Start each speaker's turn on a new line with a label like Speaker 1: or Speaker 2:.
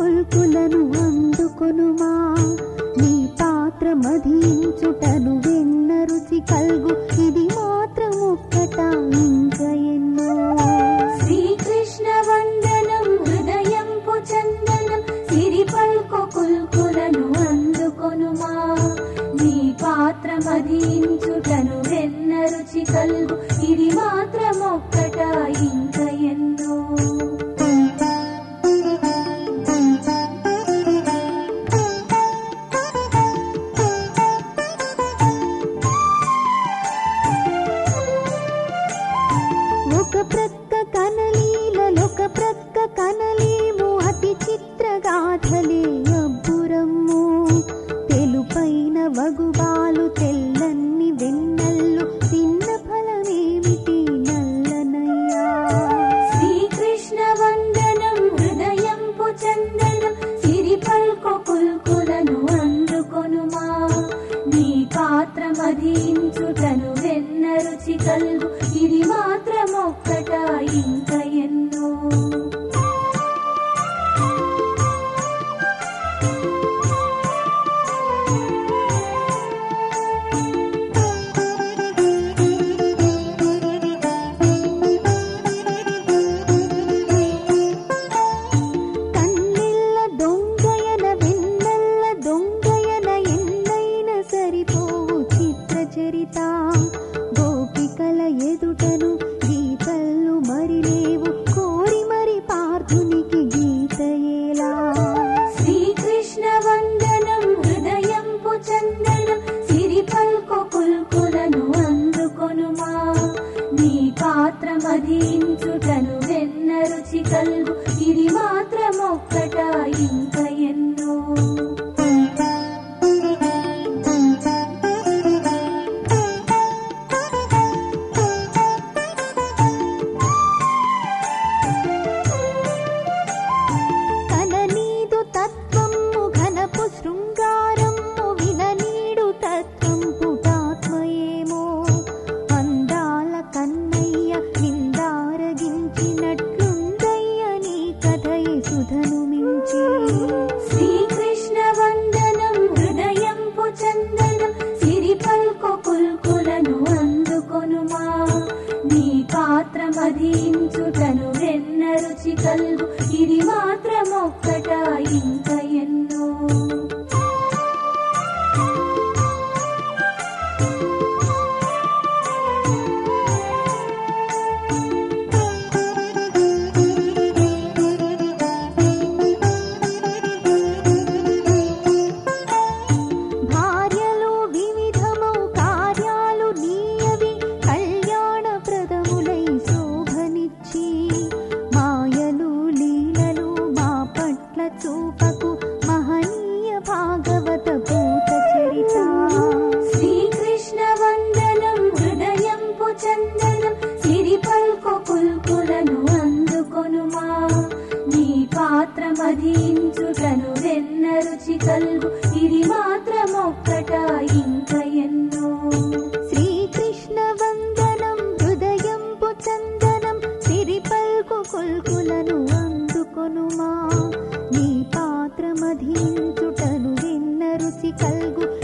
Speaker 1: కొల్కులను అందుకొనుమా నీ పాత్ర మధించుటను వెన్న రుచి కల్గు ఇది మాత్రం ఒక్కట ఇంకా ఎన్నో
Speaker 2: శ్రీకృష్ణ వందనం హృదయంపు చందనం సిరి పల్కు కుల్కులను అందుకొనుమా నీ పాత్ర మదించుటను వెన్న రుచి కల్గు ఇది మాత్రమొక్కట ఇంక ఎన్నో
Speaker 1: ఒక ప్రక్క కనలీలొక ప్రక్క కనలేము అతి చిత్రగాథలే అబ్బురమ్ము తెలుపైన వగుబాలు తెల్లన్ని వెన్నల్లు తిన్న ఫలమేమిటి నల్లనయ్యా
Speaker 2: శ్రీకృష్ణ వందనం హృదయంపు చందనం సిరి పల్కు కుల్కులను అందుకొనుమా నీ పాత్ర మదించుటను వెన్న రుచి కల్గు ఇది మాత్రమొక్కట ఇంక ఎన్నో
Speaker 1: కన్నెల్ల దొంగయన వెన్నెల్ల దొంగయన ఎన్నైన సరిపోవు చిత్ర చరిత గోపికల ఎదుటను గీతల్లు మరి లేవు కోరి మరి పార్థునికి గీత ఎలా
Speaker 2: శ్రీకృష్ణ వందనం హృదయంపు చందనం సిరి పల్కు కుల్కులను అందుకొనుమా నీ పాత్ర మదించుటను వెన్న రుచి కల్గు ఇది మాత్రమొక్కట ఇంక ఎన్నో
Speaker 1: కననీదు తత్వము ఘనపు శృంగారము విననీడు తత్వం పుటాత్మయేమో అందాల కన్నయ్య నిందారగించినట్లుందయ్య నీ కథయి సుధను మించి
Speaker 2: శ్రీకృష్ణ వందనం హృదయంపు చందనం సిరి పల్కు కుల్కులను అందుకొనుమా నీ పాత్ర మదించుటను వెన్న రుచి కల్గు ఇది మాత్రమొక్కట ఇంక ఎన్నో
Speaker 1: భార్యలు వివిధమౌ కార్యాలు నీయవి కళ్యాణప్రదములై శోభనిచ్చి మాయలు లీలలు మా పట్ల చూపకు మహనీయ భాగవత పూత చరిత
Speaker 2: శ్రీకృష్ణ వందనం హృదయంపు చందనం సిరి పల్కు కుల్కులను అందుకొనుమా నీ పాత్ర మదించుటను వెన్న రుచి కల్గు ఇది మాత్రమొక్కట ఇంక ఎన్నో
Speaker 1: శ్రీకృష్ణ వందనం హృదయంపు చందనం సిరి పల్కు కొల్కులను అందుకొనుమా నీ పాత్ర మధించుటను విన్న రుచి కల్గు